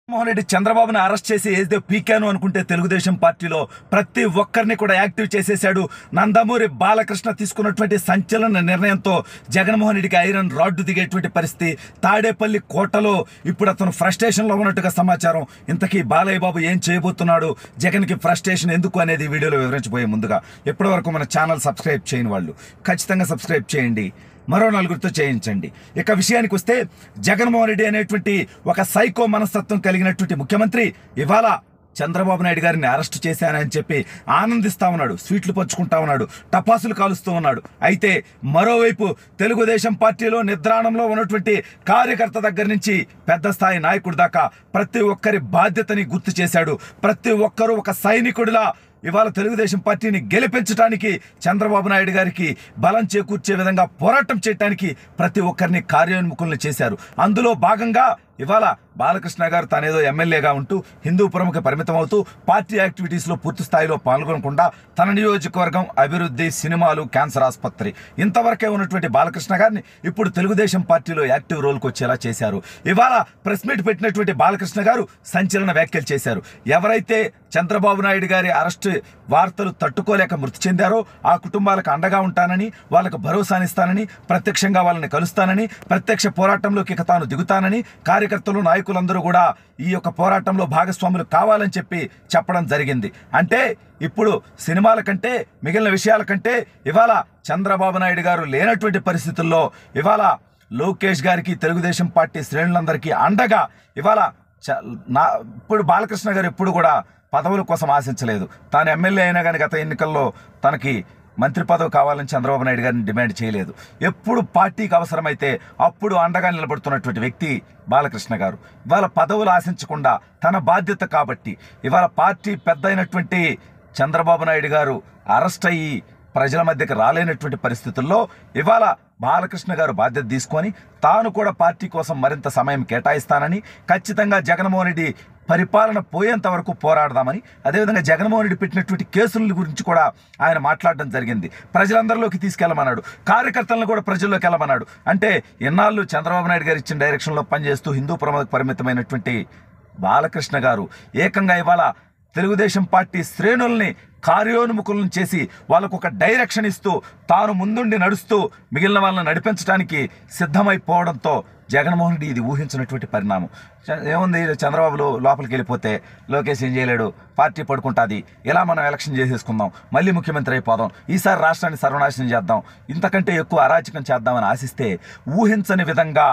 జగన్మోహన్ రెడ్డి చంద్రబాబుని అరెస్ట్ చేసి ఏదో పీకాను అనుకుంటే తెలుగుదేశం పార్టీలో ప్రతి ఒక్కరిని కూడా యాక్టివ్ చేసేశాడు నందమూరి బాలకృష్ణ తీసుకున్నటువంటి సంచలన నిర్ణయంతో జగన్మోహన్ రెడ్డికి ఐరన్ రాడ్డు దిగేటువంటి పరిస్థితి తాడేపల్లి కోటలో ఇప్పుడు అతను ఫ్రస్ట్రేషన్లో ఉన్నట్టుగా సమాచారం ఇంతకీ బాలయ్య బాబు ఏం చేయబోతున్నాడు జగన్కి ఫ్రస్ట్రేషన్ ఎందుకు అనేది ఈ వీడియోలో వివరించబోయే ముందుగా ఇప్పటివరకు మన ఛానల్ సబ్స్క్రైబ్ చేయని వాళ్ళు ఖచ్చితంగా సబ్స్క్రైబ్ చేయండి మరో నలుగురితో చేయించండి ఇక విషయానికి వస్తే జగన్మోహన్ రెడ్డి అనేటువంటి ఒక సైకో మనస్తత్వం కలిగినటువంటి ముఖ్యమంత్రి ఇవాళ చంద్రబాబు నాయుడు గారిని అరెస్ట్ చేశానని చెప్పి ఆనందిస్తా ఉన్నాడు స్వీట్లు పంచుకుంటా ఉన్నాడు టపాసులు కాలుస్తూ ఉన్నాడు అయితే మరోవైపు తెలుగుదేశం పార్టీలో నిద్రాణంలో ఉన్నటువంటి కార్యకర్త దగ్గర నుంచి పెద్ద స్థాయి నాయకుడి దాకా ప్రతి ఒక్కరి బాధ్యతని గుర్తు చేశాడు ప్రతి ఒక్కరూ ఒక సైనికుడిలా ఇవాళ తెలుగుదేశం పార్టీని గెలిపించడానికి చంద్రబాబు నాయుడు గారికి బలం చేకూర్చే విధంగా పోరాటం చేయడానికి ప్రతి ఒక్కరిని కార్యోన్ముఖులను చేశారు అందులో భాగంగా ఇవాళ బాలకృష్ణ గారు తనేదో ఎమ్మెల్యేగా ఉంటూ హిందూపురంకి పరిమితం అవుతూ పార్టీ యాక్టివిటీస్లో పూర్తి స్థాయిలో పాల్గొనకుండా తన నియోజకవర్గం అభివృద్ధి సినిమాలు క్యాన్సర్ ఆసుపత్రి ఇంతవరకే ఉన్నటువంటి బాలకృష్ణ గారిని ఇప్పుడు తెలుగుదేశం పార్టీలో యాక్టివ్ రోల్కి వచ్చేలా చేశారు ఇవాళ ప్రెస్ మీట్ పెట్టినటువంటి బాలకృష్ణ గారు సంచలన వ్యాఖ్యలు చేశారు ఎవరైతే చంద్రబాబు నాయుడు గారి అరెస్ట్ వార్తలు తట్టుకోలేక మృతి చెందారో ఆ కుటుంబాలకు అండగా ఉంటానని వాళ్ళకు భరోసానిస్తానని ప్రత్యక్షంగా వాళ్ళని కలుస్తానని ప్రత్యక్ష పోరాటంలోకి ఇక తాను దిగుతానని కార్యకర్తలు నాయకులందరూ కూడా ఈ యొక్క పోరాటంలో భాగస్వాములు కావాలని చెప్పి చెప్పడం జరిగింది అంటే ఇప్పుడు సినిమాల కంటే మిగిలిన విషయాల కంటే ఇవాళ చంద్రబాబు నాయుడు గారు లేనటువంటి పరిస్థితుల్లో ఇవాళ లోకేష్ గారికి తెలుగుదేశం పార్టీ శ్రేణులందరికీ అండగా ఇవాళ చ- నా ఇప్పుడు బాలకృష్ణ గారు ఎప్పుడు కూడా పదవుల కోసం ఆశించలేదు తాను ఎమ్మెల్యే అయినా కానీ గత ఎన్నికల్లో తనకి మంత్రి పదవి కావాలని చంద్రబాబు నాయుడు గారిని డిమాండ్ చేయలేదు ఎప్పుడు పార్టీకి అవసరమైతే అప్పుడు అండగా నిలబడుతున్నటువంటి వ్యక్తి బాలకృష్ణ గారు ఇవాళ పదవులు ఆశించకుండా తన బాధ్యత కాబట్టి ఇవాళ పార్టీ పెద్ద అయినటువంటి చంద్రబాబు నాయుడు గారు అరెస్ట్ అయ్యి ప్రజల మధ్యకి రాలేనటువంటి పరిస్థితుల్లో ఇవాళ బాలకృష్ణ గారు బాధ్యత తీసుకొని తాను కూడా పార్టీ కోసం మరింత సమయం కేటాయిస్తానని ఖచ్చితంగా జగన్మోహన్ రెడ్డి పరిపాలన పోయేంత వరకు పోరాడదామని అదేవిధంగా జగన్మోహన్ రెడ్డి పెట్టినటువంటి కేసుల గురించి కూడా ఆయన మాట్లాడడం జరిగింది ప్రజలందరిలోకి తీసుకెళ్ళమన్నాడు కార్యకర్తలను కూడా ప్రజల్లోకి వెళ్ళమన్నాడు అంటే ఎన్నాళ్ళు చంద్రబాబు నాయుడు గారు ఇచ్చిన డైరెక్షన్లో పనిచేస్తూ హిందూపురం పరిమితమైనటువంటి బాలకృష్ణ గారు ఏకంగా ఇవాళ తెలుగుదేశం పార్టీ శ్రేణుల్ని కార్యోన్ముఖులను చేసి వాళ్ళకు ఒక డైరెక్షన్ ఇస్తూ తాను ముందుండి నడుస్తూ మిగిలిన వాళ్ళని నడిపించడానికి సిద్ధమైపోవడంతో జగన్మోహన్ రెడ్డి ఇది ఊహించినటువంటి పరిణామం చ- ఏముంది చంద్రబాబు లో- లోపలికి వెళ్ళిపోతే లోకేష్ ఏం చేయలేడు పార్టీ పడుకుంటుంది ఇలా మనం ఎలక్షన్ చేసేసుకుందాం మళ్ళీ ముఖ్యమంత్రి అయిపోదాం ఈసారి రాష్ట్రాన్ని సర్వనాశనం చేద్దాం ఇంతకంటే ఎక్కువ అరాచకం చేద్దామని ఆశిస్తే ఊహించని విధంగా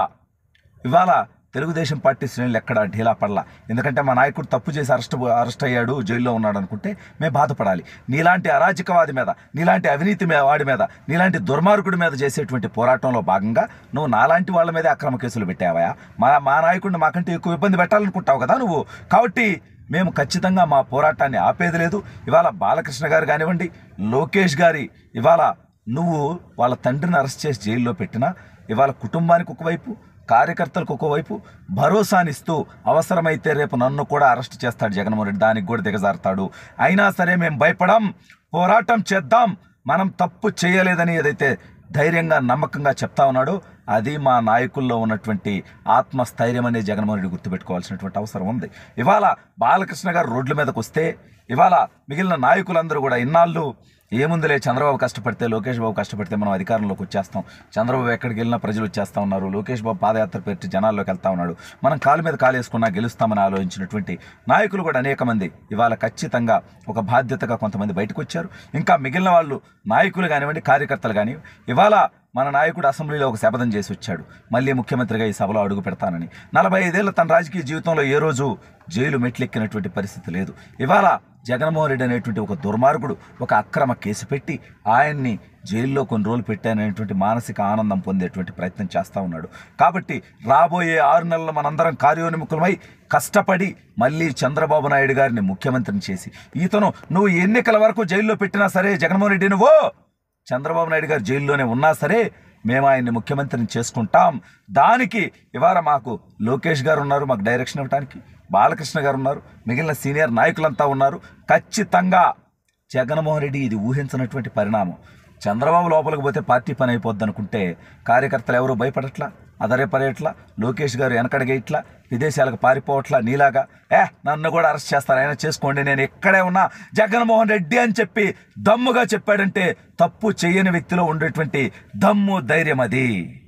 ఇవాళ తెలుగుదేశం పార్టీ శ్రేణులు ఎక్కడ ఢీలా పడలా ఎందుకంటే మా నాయకుడు తప్పు చేసి అరెస్ట్ అరెస్ట్ అయ్యాడు జైల్లో ఉన్నాడు అనుకుంటే మేము బాధపడాలి నీలాంటి అరాజకవాది మీద నీలాంటి అవినీతి మే- వాడి మీద నీలాంటి దుర్మార్గుడి మీద చేసేటువంటి పోరాటంలో భాగంగా నువ్వు నాలాంటి వాళ్ళ మీద అక్రమ కేసులు పెట్టావా మా మా నాయకుడిని మాకంటే ఎక్కువ ఇబ్బంది పెట్టాలనుకుంటావు కదా నువ్వు కాబట్టి మేము ఖచ్చితంగా మా పోరాటాన్ని ఆపేది లేదు ఇవాళ బాలకృష్ణ గారు కానివ్వండి లోకేష్ గారి ఇవాళ నువ్వు వాళ్ళ తండ్రిని అరెస్ట్ చేసి జైల్లో పెట్టినా ఇవాళ కుటుంబానికి ఒకవైపు కార్యకర్తలకు ఒకవైపు భరోసానిస్తూ అవసరమైతే రేపు నన్ను కూడా అరెస్ట్ చేస్తాడు జగన్మోహన్ రెడ్డి దానికి కూడా దిగజారుతాడు అయినా సరే మేము భయపడం పోరాటం చేద్దాం మనం తప్పు చేయలేదని ఏదైతే ధైర్యంగా నమ్మకంగా చెప్తా ఉన్నాడో అది మా నాయకుల్లో ఉన్నటువంటి ఆత్మస్థైర్యం అనేది జగన్మోహన్ రెడ్డి గుర్తుపెట్టుకోవాల్సినటువంటి అవసరం ఉంది ఇవాళ బాలకృష్ణ గారు రోడ్ల మీదకి వస్తే ఇవాళ మిగిలిన నాయకులందరూ కూడా ఇన్నాళ్ళు ఏముందిలే చంద్రబాబు కష్టపడితే లోకేష్ బాబు కష్టపడితే మనం అధికారంలోకి వచ్చేస్తాం చంద్రబాబు ఎక్కడికి వెళ్ళినా ప్రజలు వచ్చేస్తా ఉన్నారు లోకేష్ బాబు పాదయాత్ర పెట్టి జనాల్లోకి వెళ్తా ఉన్నాడు మనం కాలు మీద కాలు వేసుకున్నా గెలుస్తామని ఆలోచించినటువంటి నాయకులు కూడా అనేక మంది ఇవాళ ఖచ్చితంగా ఒక బాధ్యతగా కొంతమంది బయటకు వచ్చారు ఇంకా మిగిలిన వాళ్ళు నాయకులు కానివ్వండి కార్యకర్తలు కానీ ఇవాళ మన నాయకుడు అసెంబ్లీలో ఒక శపథం చేసి వచ్చాడు మళ్ళీ ముఖ్యమంత్రిగా ఈ సభలో అడుగు పెడతానని నలభై ఐదేళ్ల తన రాజకీయ జీవితంలో ఏ రోజు జైలు మెట్లెక్కినటువంటి పరిస్థితి లేదు ఇవాళ జగన్మోహన్ రెడ్డి అనేటువంటి ఒక దుర్మార్గుడు ఒక అక్రమ కేసు పెట్టి ఆయన్ని జైల్లో కొన్ని రోజులు పెట్టాననేటువంటి మానసిక ఆనందం పొందేటువంటి ప్రయత్నం చేస్తూ ఉన్నాడు కాబట్టి రాబోయే ఆరు నెలలు మనందరం కార్యోన్ముఖులమై కష్టపడి మళ్ళీ చంద్రబాబు నాయుడు గారిని ముఖ్యమంత్రిని చేసి ఈతను నువ్వు ఎన్నికల వరకు జైల్లో పెట్టినా సరే జగన్మోహన్ రెడ్డి నువ్వు చంద్రబాబు నాయుడు గారు జైల్లోనే ఉన్నా సరే మేము ఆయన్ని ముఖ్యమంత్రిని చేసుకుంటాం దానికి ఇవాళ మాకు లోకేష్ గారు ఉన్నారు మాకు డైరెక్షన్ ఇవ్వడానికి బాలకృష్ణ గారు ఉన్నారు మిగిలిన సీనియర్ నాయకులంతా ఉన్నారు ఖచ్చితంగా జగన్మోహన్ రెడ్డి ఇది ఊహించినటువంటి పరిణామం చంద్రబాబు లోపలికి పోతే పార్టీ పని అయిపోద్ది అనుకుంటే కార్యకర్తలు ఎవరు భయపడట్లా అదరే పరేట్లా లోకేష్ గారు వెనకడిగే ఇట్లా విదేశాలకు పారిపోవట్లా నీలాగా ఏ నన్ను కూడా అరెస్ట్ చేస్తారు ఆయన చేసుకోండి నేను ఇక్కడే ఉన్నా జగన్మోహన్ రెడ్డి అని చెప్పి దమ్ముగా చెప్పాడంటే తప్పు చేయని వ్యక్తిలో ఉండేటువంటి దమ్ము ధైర్యం అది